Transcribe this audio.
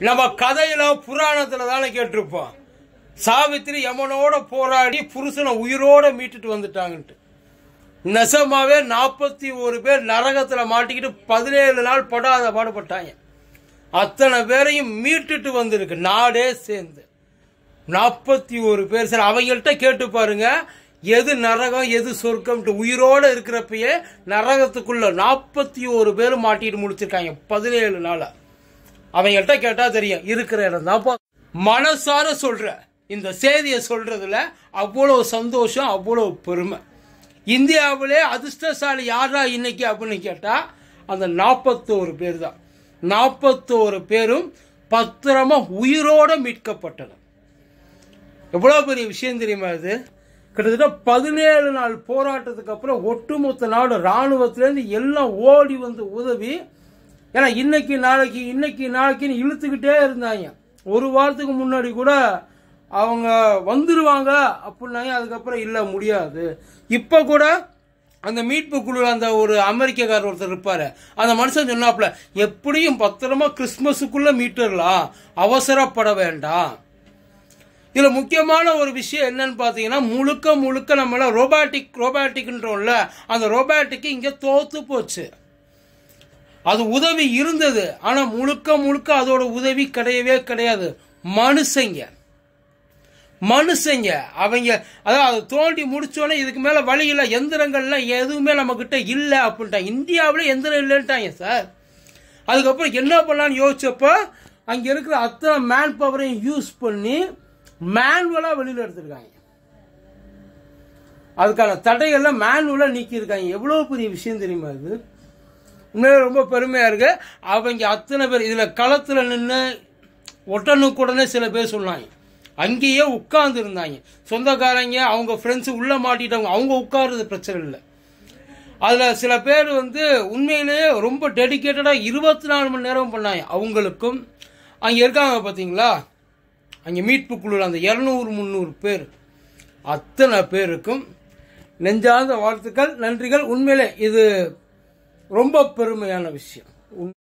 நம்ம கதையில புராணத்துல தானே கேட்டிருப்போம் சாவித்திரி யமனோட போராடி புருஷனை உயிரோட மீட்டுட்டு வந்துட்டாங்கன்ட்டு நெசமாவே நாற்பத்தி ஒரு பேர் நரகத்துல மாட்டிக்கிட்டு பதினேழு நாள் படாத பாடுபட்டாங்க அத்தனை பேரையும் மீட்டுட்டு வந்திருக்கு நாடே சேர்ந்து நாற்பத்தி ஒரு பேர் சார் அவங்கள்ட்ட கேட்டு பாருங்க எது நரகம் எது சொர்க்கம்ட்டு உயிரோட இருக்கிறப்பயே நரகத்துக்குள்ள நாற்பத்தி ஒரு பேர் மாட்டிட்டு முடிச்சிருக்காங்க பதினேழு நாளா அவங்கள்ட்ட கேட்டா தெரியும் இருக்கிற இடம் தான் மனசார சொல்ற இந்த செய்தியை சொல்றதுல அவ்வளவு சந்தோஷம் அவ்வளவு பெருமை இந்தியாவிலே அதிர்ஷ்டசாலி யாரா இன்னைக்கு அப்படின்னு கேட்டா அந்த நாற்பத்தோரு பேர் தான் நாற்பத்தோரு பேரும் பத்திரமா உயிரோட மீட்கப்பட்டனர் எவ்வளவு பெரிய விஷயம் தெரியுமா இது கிட்டத்தட்ட பதினேழு நாள் போராட்டத்துக்கு அப்புறம் ஒட்டுமொத்த நாடு ராணுவத்திலேருந்து எல்லாம் ஓடி வந்து உதவி ஏன்னா இன்னைக்கு நாளைக்கு இன்னைக்கு நாளைக்குன்னு இழுத்துக்கிட்டே இருந்தாங்க ஒரு வாரத்துக்கு முன்னாடி கூட அவங்க வந்துருவாங்க அப்படின்னாங்க அதுக்கப்புறம் இல்லை முடியாது இப்போ கூட அந்த மீட்பு குழு அந்த ஒரு அமெரிக்கக்காரர் ஒருத்தர் இருப்பாரு அந்த மனுஷன் சொன்னாப்புல எப்படியும் பத்திரமா கிறிஸ்மஸுக்குள்ள மீட்டர்லாம் அவசரப்பட வேண்டாம் இதுல முக்கியமான ஒரு விஷயம் என்னன்னு பாத்தீங்கன்னா முழுக்க முழுக்க நம்மள ரோபாட்டிக் ரோபாட்டிக்ன்றோம்ல அந்த ரோபாட்டிக் இங்க தோத்து போச்சு அது உதவி இருந்தது ஆனா முழுக்க முழுக்க அதோட உதவி கிடையவே கிடையாது மனுஷங்க மனுஷங்க அவங்க அதாவது அதை தோண்டி முடிச்சோடனே இதுக்கு மேல வழி இல்லை எந்திரங்கள்லாம் எதுவுமே நம்ம கிட்ட இல்லை அப்படின்ட்டாங்க இந்தியாவில் எந்திரம் இல்லைன்ட்டாங்க சார் அதுக்கப்புறம் என்ன பண்ணலான்னு யோசிச்சப்ப அங்க இருக்கிற அத்தனை மேன் பவரையும் யூஸ் பண்ணி மேனுவலா வெளியில எடுத்திருக்காங்க அதுக்கான தடைகள்லாம் மேனுவலா நீக்கியிருக்காங்க எவ்வளவு பெரிய விஷயம் தெரியுமா இது உண்மையிலே ரொம்ப பெருமையா இருக்கு அவங்க அத்தனை பேர் இதுல களத்துல நின்று உடனுக்குடனே சில பேர் சொன்னாங்க அங்கேயே உட்கார்ந்து இருந்தாங்க சொந்தக்காரங்க அவங்க ஃப்ரெண்ட்ஸ் உள்ள மாட்டிட்டவங்க அவங்க உட்காருறது பிரச்சனை இல்லை அதுல சில பேர் வந்து உண்மையிலேயே ரொம்ப டெடிக்கேட்டடா இருபத்தி நாலு மணி நேரம் பண்ணாங்க அவங்களுக்கும் அங்க இருக்காங்க பாத்தீங்களா அங்க மீட்பு குழுவில் அந்த இருநூறு முந்நூறு பேர் அத்தனை பேருக்கும் நெஞ்சார்ந்த வாழ்த்துக்கள் நன்றிகள் உண்மையிலே இது ரொம்ப பெருமையான விஷயம்